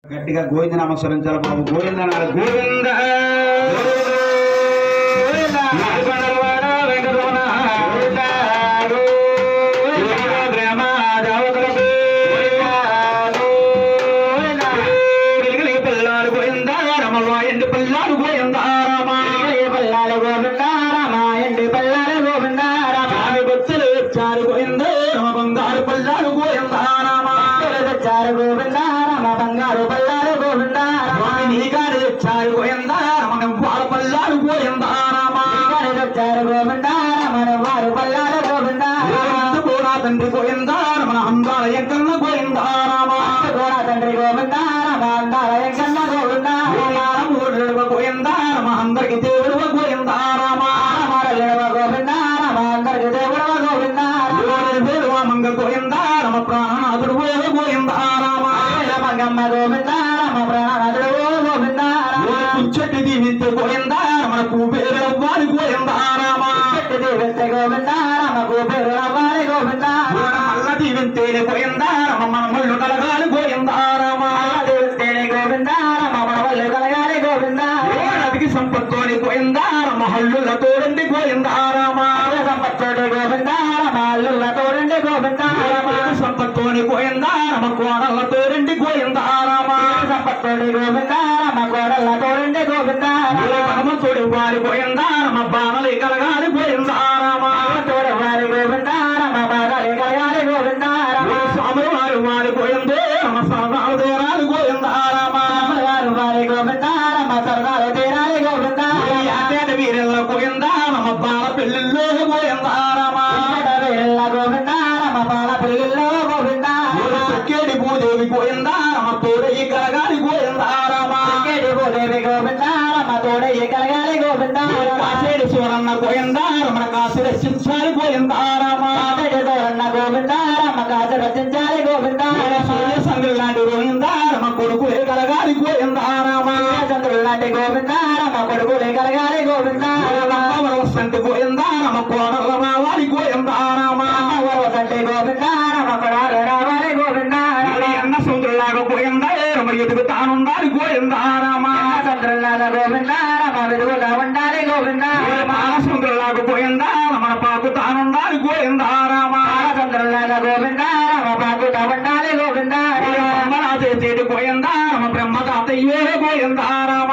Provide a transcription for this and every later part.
గట్టిగా గోవింద నమస్కరించాలి బాబు గోవింద అనాలి. గోవింద నాలుగొండలవాడ వెంకటరమణ. గోవింద ప్రేమ దేవతలకు. వెలుగులి పిల్లాడు గోవింద రమల ఎండి పిల్లాడు గోవింద రామ. స్వామి భక్తులు వచ్చారు గోవింద రమ బంగారు పిల్లాడు గోవింద రామ. స్వామి నీగాడు వచ్చారు గోవింద రమ గంపాల పిల్లాడు గోవింద రామ. గోవింద కూడా తండ్రి గోవింద రమణ అందాల ఎంకన్న గోవింద రామ. గోవింద గోవింద రమ అందరికి దేవుడు గోవింద రామ. గోవింద దేవుడు మంగ గోవింద రమ ప్రాణనాథుడు గోవింద రామ. కుచ్చటి దీవితే గోవింద రమణ కుబేర వారి గోవింద రామ. మల్ల దీవింతేనే గోవింద రమ మన ముళ్ళు కలగాలి గోవింద రామ. నదికి సంపత్తోని గోవింద రమ హల్లుల తోడండి గోవింద రామ. సంపత్తోని గోవింద రమ కోడళ్ళ తోడండి గోవింద రామ. భగవంతుడి వారి గోవింద రమ బాణలి కలగాలి గోవింద రామ. స్వామి వారి వారి గోవింద రమ సరదాలు దేరాలి గోవింద రామ. యాదేట వీరెల్ల గోవింద రమ బాల పెళ్ళిల్లో గోవింద రామ. తొక్కేడి భూదేవి గోవింద రమ తోడయి కలగాలి గోవింద రామ. కాసేడి సూరన్న గోవింద రమణ కాసి రక్షించాలి గోవింద రామ. సూర్య సంగులు లాంటి గోవింద రమ కొడుకు కలగాలి గోవింద రామ. సంటి గోవింద రమ కోడల రావాలి గోవింద రామ. అన్న సముద్రంలాగా గోవింద రమ ఎదుగు తానుండాలి గోవింద రామ. పాల సముద్రంలాగా గోవింద రమణ పాకు తానుండాలి గోవింద రామ. బ్రహ్మరాజే చేటి గోవింద రమ బ్రహ్మ తాతయ్యే గోవింద రామ.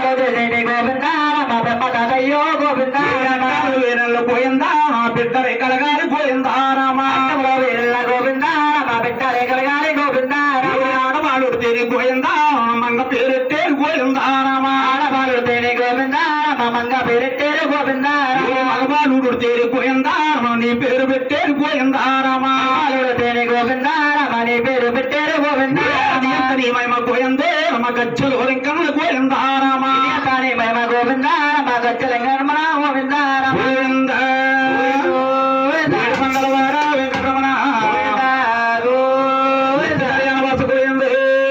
వీరల్ల గోవింద రమ బిడ్డలే కలగాలి గోవింద రామ. ఆడవాళ్ళు తేరి గోవింద మంగ పేరెట్టే గోవింద రామ. మగవాళ్ళు తేరి గోవింద రమ నీ పేరు పెట్టేరు గోవింద రామ. పేరు పెట్టారు గోవింద నీ మహిమ గోవిందే రమ గచ్చలు రింకములు గోవింద రామ. కానీ మహిమ గోవింద మా గచ్చలంగరమణ గోవింద గోవింద మంగళవార వెంకటరమణ కళ్యాణవాస గోవిందే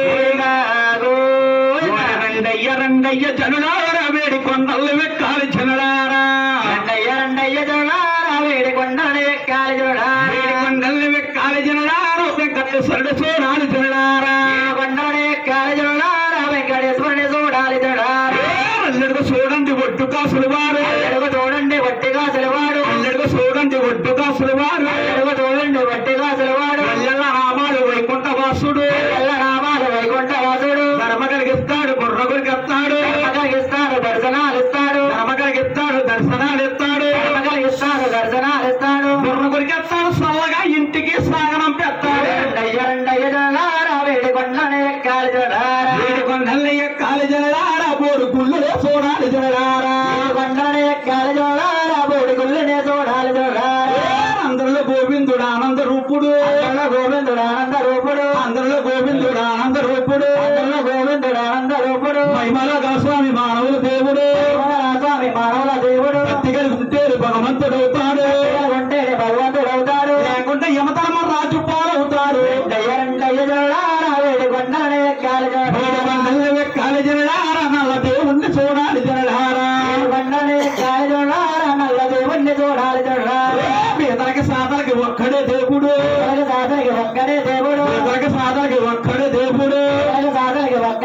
రెండయ్య రెండయ్య జనులార వేడి కొండలు వెక్కాలి జనులారా రెండయ్య రెండయ్య జోడారా వేడి కొండలు ఎక్కాలి జోడారా వేడి కొండలు వెక్కాలి జనులారా వెంకటేశ్వరుడు చూడాలి జనులారా కొండలు ఎక్కాలి జోడారా వెంకటేశ్వరుని చూడాలి జోడారా అల్లెడుగు చూడండి ఒడ్డు కాసులు వారు ఎడుగు చూడండి వట్టిగా సెలవాడు అల్లెడుగు చూడండి ఒడ్డు కాసులు వారు ఎడుగు చూడండి వట్టిగా సెలవాడు ఎల్ల రామాలు వైకుంఠ వాసుడు ఎల్ల నామాలు వైకుంఠ వాసుడు ధర్మ కలిగిస్తాడు బుర్ర కలిగిస్తాడు కలిగిస్తాడు దర్శనాలు ఇస్తాడు ధర్మ కలిగిస్తాడు దర్శనాలు ఇస్తాడు కలిగిస్తాడు దర్శనాలు ఇస్తాడు బుర్ర కొరికెత్తాడు చల్లగా ఇంటికి సాగనం పెడతాడు రెండయ్య రెండయ్య జోడారా వేడి కొండలు ఎక్కాలి జోడారా వీడి కొండల్ని ఎక్కాలి జనలారా బోడు గుళ్ళు చూడాలి జనలారా కొండలు ఎక్కాలి జోడారా బోడి గుళ్ళనే చూడాలి జోడారా అందరిలో గోవిందుడు ఆనంద రూపుడు అందులో గోవిందుడు ఆనంద రూపుడు అందరిలో గోవిందుడు ఆనంద రూపుడు అందులో గోవిందుడు ఆనంద రూపుడు మహిమలో స్వామి మానవుల దేవుడు స్వామి మానవుల దేవుడు భక్తిగలి ఉంటేరు భగవంతుడు అవుతాడు ఉంటే భగవంతుడు అవుతాడు లేకుంటే యమతరమ రాజు పాలవుతాడు రెండయ్య రెండయ్య జోడారా వేడి కొండలు ఎక్కాలి వీడి జోడారా కొండల్ని ఎక్కాలి జనలారా నల్ల దేవుణ్ణి చూడాలి జనలారా కొండలు ఎక్కాలి జోడారా నల్ల దేవుణ్ణి చూడాలి జోడారా ఇతనికి సాధనకి ఒక్కడే దేవుడు సాధనకి ఒక్కడే దేవుడు ఇతనికి సాధనకి ఒక్కడే దేవుడు సాధనకి ఒక్క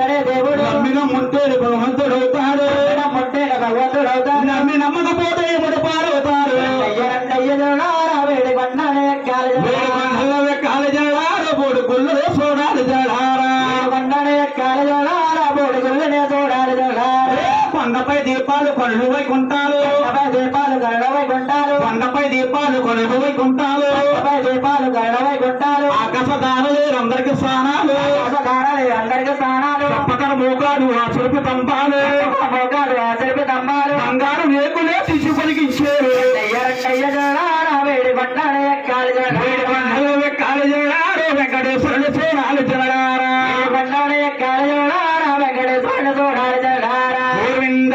నమ్మిన ముంటేడు భగవంతుడవుతాడు ముట్టేల భగవంతుడు అవుతాడు నమ్మి నమ్మకపోతే ఎముడు పారవుతాడు వేడి కొండనే ఎక్కాలి వేడి కొండల వెక్కాల జడారు బోడు గుళ్ళు చూడాలి జడారా కొండనే ఎక్కాలి చూడాలి బోడి గుళ్ళనే చూడాలి చూడాలి కొండపై దీపాలు కొళ్ళు వైకుంటారు దీపాలు గడవై కొంటారు కొండపై దీపాలు కొళ్ళు వైకుంటారు దీపాలు గడవై కొంటారు ఆకాశదారులు అందరికి స్నానాలు అందరికి స్నానాలు పక్కన మూకాడు ఆసురుపు తంపాలు మోకాలు ఆచరిపి తమ్మాలు బంగారు వేకులే శిశు పలికించారు వేడి కొండనే ఎక్కాలి వేడి కొండల వెక్కాల జడారు వెంకటేశ్వరుడు చూడాలి జడారా కొండనే ఎక్కాలి చూడాలి వెంకటేశ్వరుడు చూడాలి చూడాలి గోవింద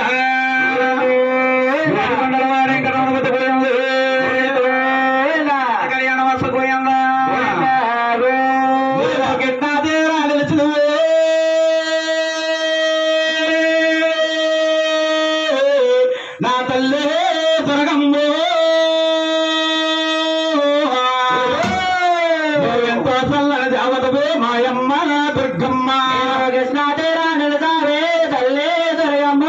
వేడి కొండల వారే కరుణవతి గోవింద కళ్యాణ వస గోవింద నా తల్లే దుర్గమ్మో ఎంతో చల్లని దేవతవే మాయమ్మ దుర్గమ్మ కృష్ణ తీరా నిలుదావే తల్లి దుర్గమ్మ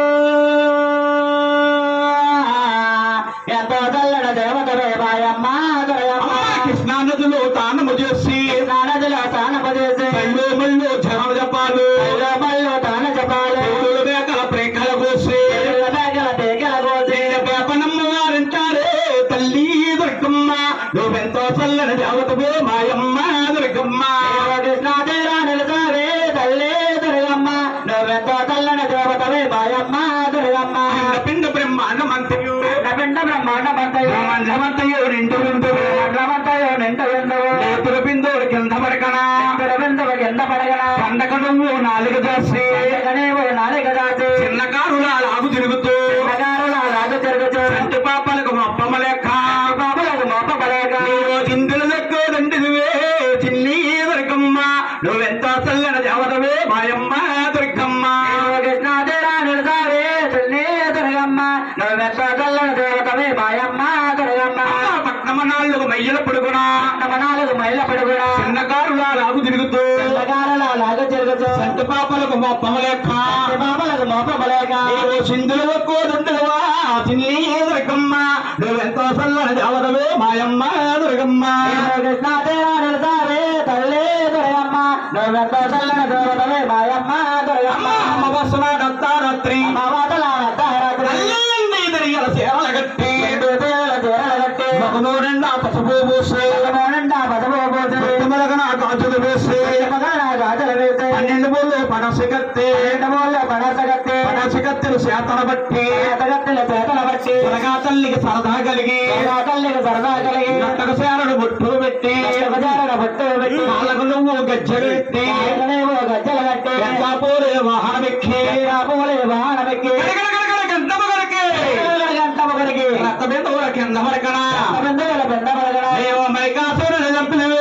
ఎంతో చల్లడ దేవతవే మాయమ్మ దుర్గమ్మ కృష్ణా నదిలో తానము చేసి నదిలో తానపదేశి కళ్ళు మళ్ళు జనం జపాలు మళ్ళు తాన చెప్పాలి పూలు మేకల ప్రేకల కోసి మేకల పేకల కోసి పేపనమ్మ వారంటారే తల్లి దుర్గమ్మ నువ్వెంతో చల్లని దేవతవే మాయమ్మ దుర్గమ్మ కృష్ణ తీరా నిలుదావే తల్లి దుర్గమ్మ నువ్వెంతో చల్లని దేవతవే మాయమ్మ దుర్గమ్మ పిండ బ్రహ్మాండమంతయు పిండ బ్రహ్మాండమంతయు మంజమంతయు నిండు విందు బ్రహ్మంతయు నిండు విందువు నేతుల బిందువులు కింద పడకనా బిందువు కింద పడగల పండగ నువ్వు నాలుగు దాసి నీవు నాలుక దాచి చిన్న కారుల లాగు తిరుగుతూ ప్రకారుల రాజు తిరుగుతూ ఇంటి పాపలకు మొప్పమ లెక్క బాబులకు మోపబలేక నీవు చిందులు లెక్క దండిదివే చిన్ని దుర్గమ్మ నువ్వెంతో చల్లని దేవతవే మాయమ్మ దుర్గమ్మ కృష్ణ తీరా నిలుసావే తల్లి దుర్గమ్మ నువ్వెంతో చల్లని దేవతవే మాయమ్మ దుర్గమ్మ పట్నమ నాళ్ళకు మయ్యల పొడుగునా నమనాలకు మైల పడుగుడా చిన్న కారుల లాగు తిరుగుతూ ప్రకారుల రాజు తిరుగుతూ ఇంటి పాపలకు మొప్పమ లెక్క బాబులకు మోపబలేక నీవు చిందులు ఎక్కువ దుండువా చిన్ని దుర్గమ్మ నువ్వెంతో చల్లని దేవతవే మాయమ్మ దుర్గమ్మ కృష్ణ తీరా నిలుసావే తల్లి దుర్గమ్మ నువ్వెంతో చల్లని దేవతవే మాయమ్మ దుర్గమ్మ అమ్మ వస్తున్న దత్తారత్రి మావాతల అర్ధరాత్రి అల్లంది దరియల సేవల గట్టి రెండు తీరల తీరల కట్టి మగనూరెండా పసుపు పూసి మోనండా పదవో పోతే మొత్తమలగన గాజులు వేసి పదన గాజులు వేసి పన్నెండు బోళ్ళు పనసి కత్తి ఎండమూల పనస కట్టి పనసి కత్తిలు చేతన బట్టి చేతగత్తిల చేతల బట్టి త్వరగా తల్లికి సరదా కలిగి సరదా తల్లికి సరదా కలిగి నట్టకు సేరడు బొట్టు పెట్టి కష్టపచారణ బొట్టు పెట్టి కాళ్ళకు నువ్వు గజ్జలు పెట్టి కాళ్ళనేమో గజ్జలు కట్టి ఎంతాపూరే వాహనమెక్కి రాపులే వాహనమెక్కి గడగడగడగడ గంటము గడకే గంట ఒకరికి రక్త బిందువుల కింద మరకనా బిందువుల పెద్ద పడగడ దేవ మైకాసురుని చంపినవే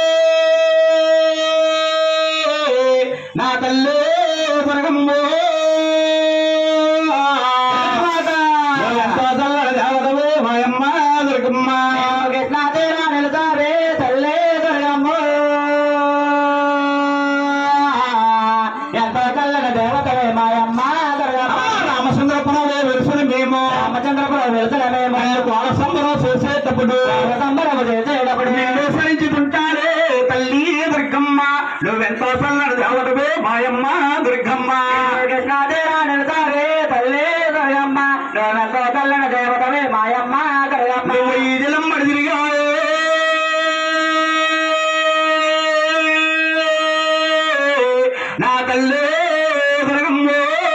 నా తల్లి స్వర్గంబో ఎంతో చల్లడి దేవతవే మాయమ్మ దుర్గమ్మ కృష్ణ తీరా నిలుతావే తల్లి దుర్గమ్మ ఎంతో చల్లని దేవతవే మాయమ్మ దుర్గమ్మ రామచంద్రపురవే వెలుసుని మేము రామచంద్రపురం వెళ్తున్నామేమో మళ్ళీ కోల సంబరం చేసేటప్పుడు సంబరము చేసేటప్పుడు నిన్ను సరించుతుంటారే తల్లి దుర్గమ్మ నువ్వెంతో చల్లడి దేవతవే మాయమ్మ దుర్గమ్మ కృష్ణ తీరా నిలుతావే తల్లి దుర్గమ్మ నువ్వెంతో చల్లని దేవతవే మాయమ్మ దుర్గమ్మ నువ్వు ఈ జిలమ్మడి తిరిగావే నా తల్లి దుర్గమ్మ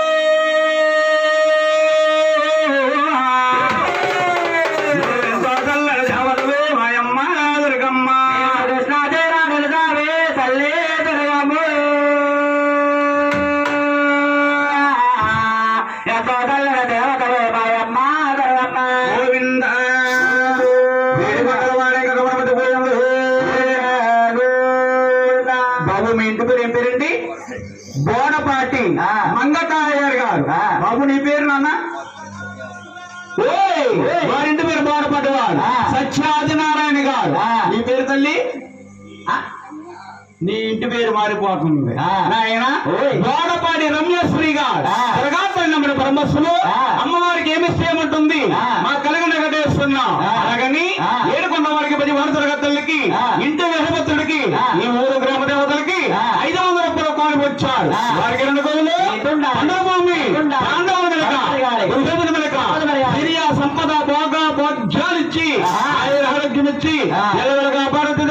నువ్వెంతో చల్లడి దేవతవే మాయమ్మ దుర్గమ్మ కృష్ణ తీరా నిలుతావే తల్లి దుర్గమ్మ ఎంతో చల్లని దేవతవే మాయమ్మ దుర్గమ్మ గోవింద వేడుకలవాడే గణపతి గోవింద. బాబు మీ ఇంటి పేరు ఏం పేరండి బోనపాటి ఆ. మంగతాయ్యర్ గారు ఆ. బాబు నీ పేరు నాన్న ఓయ్ ఓయ్. వారింటి పేరు బోనపాటి వారు ఆ. సత్యాదినారాయణ గారు ఆ. నీ పేరు తల్లి ఆ, నీ ఇంటి పేరు మారిపోతుంది ఆ. నాయన ఓయ్. గోడపాడి రమ్యశ్రీ గారు ఆ. తిరగాపడినప్పుడు బ్రహ్మస్సులు ఆ. అమ్మవారికి ఏమి చేయమంటుంది ఆ. మా కలగన కట్టేస్తున్నాం ఆ. అలాగని ఆ. ఏడుకొండ వారికి పది వనతుల తల్లికి ఆ. ఇంటి వెహపత్రుడికి ఆ. ఈ ఊరు గ్రామ దేవతలకి ఆ. ఐదు వందల రూపాయలు కాని వచ్చారు ఆ. వారికి రెండు కోళ్ళు ఇటుండాలి. పండభూమి ఇటుండాలి. పాండవుల మెలక ఇటుండాలి. దుర్యోధన మెలక దుర్యోధన మెలక. సిరియా సంపద భోగ భోగ్యాలిచ్చి ఆ. ఆయుర ఆరోగ్యం ఇచ్చి ఆ. నిలవెలగా భారత